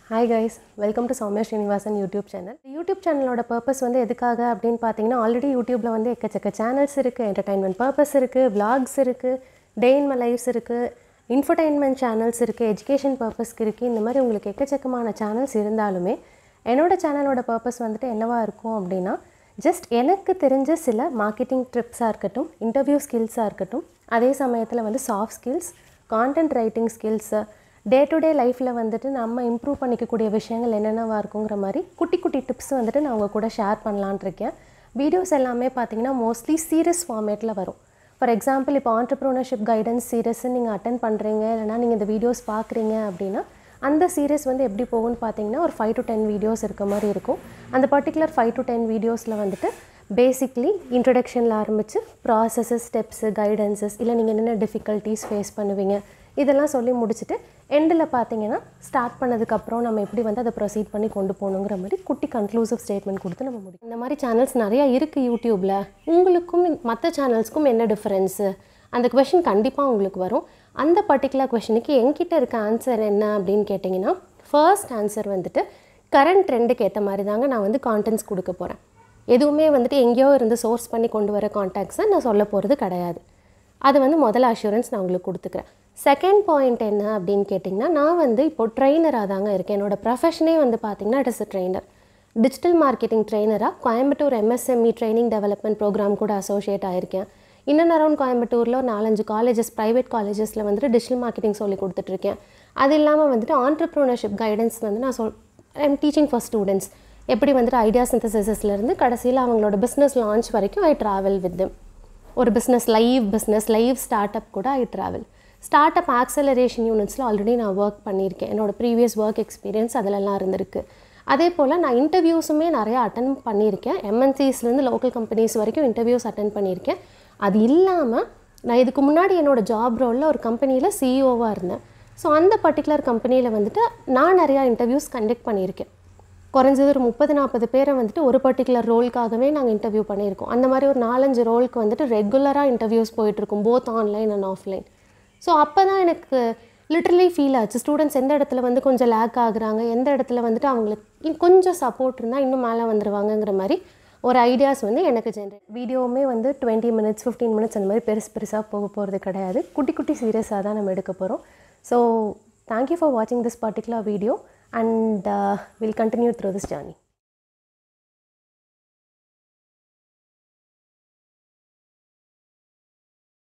hi guys welcome to Sowmya Srinivasan YouTube channel YouTube சேனலோட purpose வந்து எதுக்காக அப்படின்னு பார்த்தீங்கன்னா ஆல்ரெடி யூடியூப்பில் வந்து எக்கச்சக்க சேனல்ஸ் இருக்குது என்டர்டைன்மெண்ட் பர்பஸ் இருக்குது vlogs இருக்குது டே இன் மை லைஃப்ஸ் இருக்குது இன்ஃபர்டைன்மெண்ட் சேனல்ஸ் இருக்குது எஜுகேஷன் பர்பஸ்க்கு இருக்குது இந்த மாதிரி உங்களுக்கு எக்கச்சக்கமான சேனல்ஸ் இருந்தாலுமே என்னோட சேனலோட பர்பஸ் வந்துட்டு என்னவா இருக்கும் அப்படின்னா ஜஸ்ட் எனக்கு தெரிஞ்ச சில மார்க்கெட்டிங் ட்ரிப்ஸாக இருக்கட்டும் இன்டர்வியூ ஸ்கில்ஸாக இருக்கட்டும் அதே சமயத்தில் வந்து soft skills content writing skills day to day லைஃப்பில் வந்துட்டு நம்ம இம்ப்ரூவ் பண்ணிக்கக்கூடிய விஷயங்கள் என்னென்னவா இருக்குங்கிற மாதிரி குட்டி குட்டி டிப்ஸ் வந்துட்டு நான் உங்கள் கூட ஷேர் பண்ணலான்னு இருக்கேன் வீடியோஸ் எல்லாமே பார்த்தீங்கன்னா மோஸ்ட்லி சீரியஸ் ஃபார்மேட்டில் வரும் ஃபார் எக்ஸாம்பிள் இப்போ ஆண்டர்ப்ரோனர்ஷிப் கைடன்ஸ் சீரியஸ் நீங்கள் அட்டன் பண்ணுறீங்க இல்லைனா நீங்கள் இந்த வீடியோஸ் பார்க்குறீங்க அப்படின்னா அந்த சீரியஸ் வந்து எப்படி போகும்னு பார்த்தீங்கன்னா ஒரு ஃபைவ் டு டென் வீடியோஸ் இருக்க மாதிரி இருக்கும் அந்த பர்டிகுலர் ஃபைவ் டு டென் வீடியோஸில் வந்துட்டு பேசிக்லி இன்ட்ரடக்ஷனில் ஆரம்பித்து ப்ராசஸஸ் ஸ்டெப்ஸு கைடன்சஸ் இல்லை நீங்கள் என்னென்ன டிஃபிகல்ட்டிஸ் ஃபேஸ் பண்ணுவீங்க இதெல்லாம் சொல்லி முடிச்சுட்டு எண்டில் பார்த்தீங்கன்னா ஸ்டார்ட் பண்ணதுக்கப்புறம் நம்ம எப்படி வந்து அதை ப்ரொசீட் பண்ணி கொண்டு போகணுங்கிற மாதிரி குட்டி கன்க்ளூசிவ் ஸ்டேட்மெண்ட் கொடுத்து நம்ம முடியும் இந்த மாதிரி சேனல்ஸ் நிறையா இருக்குது யூடியூப்பில் உங்களுக்கும் மற்ற சேனல்ஸ்க்கும் என்ன டிஃப்ரென்ஸு அந்த கொஷின் கண்டிப்பாக உங்களுக்கு வரும் அந்த பர்டிகுலர் கொஷனுக்கு என்கிட்ட இருக்க ஆன்சர் என்ன அப்படின்னு கேட்டிங்கன்னா ஃபர்ஸ்ட் ஆன்சர் வந்துட்டு கரண்ட் ட்ரெண்டுக்கு ஏற்ற மாதிரி தாங்க நான் வந்து கான்டென்ட்ஸ் கொடுக்க போகிறேன் எதுவுமே வந்துட்டு எங்கேயோ இருந்து சோர்ஸ் பண்ணி கொண்டு வர கான்டாக்ட்ஸை நான் சொல்ல போகிறது கிடையாது அது வந்து முதல் அஷூரன்ஸ் நான் உங்களுக்கு கொடுத்துக்கிறேன் செகண்ட் பாயிண்ட் என்ன அப்படின்னு கேட்டிங்கன்னா நான் வந்து இப்போ ட்ரெயினராக தாங்க இருக்கேன் என்னோட ப்ரொஃபஷனே வந்து பார்த்திங்கன்னா it is a trainer digital marketing ட்ரெயினராக Coimbatore MSME training development program கூட அசோசியேட் ஆயிருக்கேன் இன்னும் அரௌண்ட் கோயம்புத்தூரில் ஒரு நாலஞ்சு காலேஜஸ் ப்ரைவேட் காலேஜஸில் வந்துட்டு டிஜிட்டல் மார்க்கெட்டிங் சொல்லி கொடுத்துட்ருக்கேன் அது இல்லாமல் வந்துட்டு ஆண்டர்ப்ரூனர்ஷிப் கைடன்ஸ் வந்து நான் சொல் ஐம் டீச்சிங் ஃபார் ஸ்டூடெண்ட்ஸ் எப்படி வந்துட்டு ஐடியா சிந்தசிஸ்லேருந்து கடைசியில் அவங்களோட பிஸ்னஸ் லான்ச் வரைக்கும் ஐ ட்ராவல் வித் them ஒரு business live business live startup கூட I travel startup acceleration யூனிட்ஸில் ஆல்ரெடி நான் ஒர்க் பண்ணியிருக்கேன் என்னோட ப்ரீவியஸ் ஒர்க் எக்ஸ்பீரியன்ஸ் அதிலெல்லாம் இருந்திருக்கு அதே போல் நான் இன்டர்வியூஸுமே நிறையா அட்டன் பண்ணியிருக்கேன் எம்என்சிஸ்லேருந்து லோக்கல் கம்பெனிஸ் வரைக்கும் இன்டர்வியூஸ் அட்டன் பண்ணியிருக்கேன் அது இல்லாமல் நான் இதுக்கு முன்னாடி என்னோட ஜாப் ரோலில் ஒரு கம்பெனியில் சிஇஓவாக இருந்தேன் ஸோ அந்த பர்டிகுலர் கம்பெனியில் வந்துட்டு நான் நிறையா இன்டர்வியூஸ் கண்டக்ட் பண்ணியிருக்கேன் குறைஞ்சது ஒரு முப்பது நாற்பது பேரை வந்துட்டு ஒரு பர்டிகுலர் ரோலுக்காகவே நாங்கள் இன்டர்வியூ பண்ணியிருக்கோம் அந்த மாதிரி ஒரு நாலஞ்சு ரோலுக்கு வந்துட்டு ரெகுலராக இன்டர்வியூஸ் போயிட்டுருக்கும் both online and offline so அப்போ தான் எனக்கு லிட்டரலி ஃபீல் ஆச்சு ஸ்டூடெண்ட்ஸ் எந்த இடத்துல வந்து கொஞ்சம் லேக் ஆகுறாங்க எந்த இடத்துல வந்துட்டு அவங்களுக்கு இன்னும் கொஞ்சம் சப்போர்ட் இருந்தால் இன்னும் மேலே வந்துடுவாங்கங்கிற மாதிரி ஒரு ஐடியாஸ் வந்து எனக்கு ஜென்ரேட் வீடியோவுமே வந்து டுவெண்ட்டி மினிட்ஸ் ஃபிஃப்டீன் மினிட்ஸ் அந்த மாதிரி பெருசு பெருசாக போக போகிறது கிடையாது குட்டி குட்டி சீரியஸாக தான் நம்ம எடுக்க போகிறோம் ஸோ தேங்க்யூ ஃபார் வாட்சிங் this particular video and will continue through this journey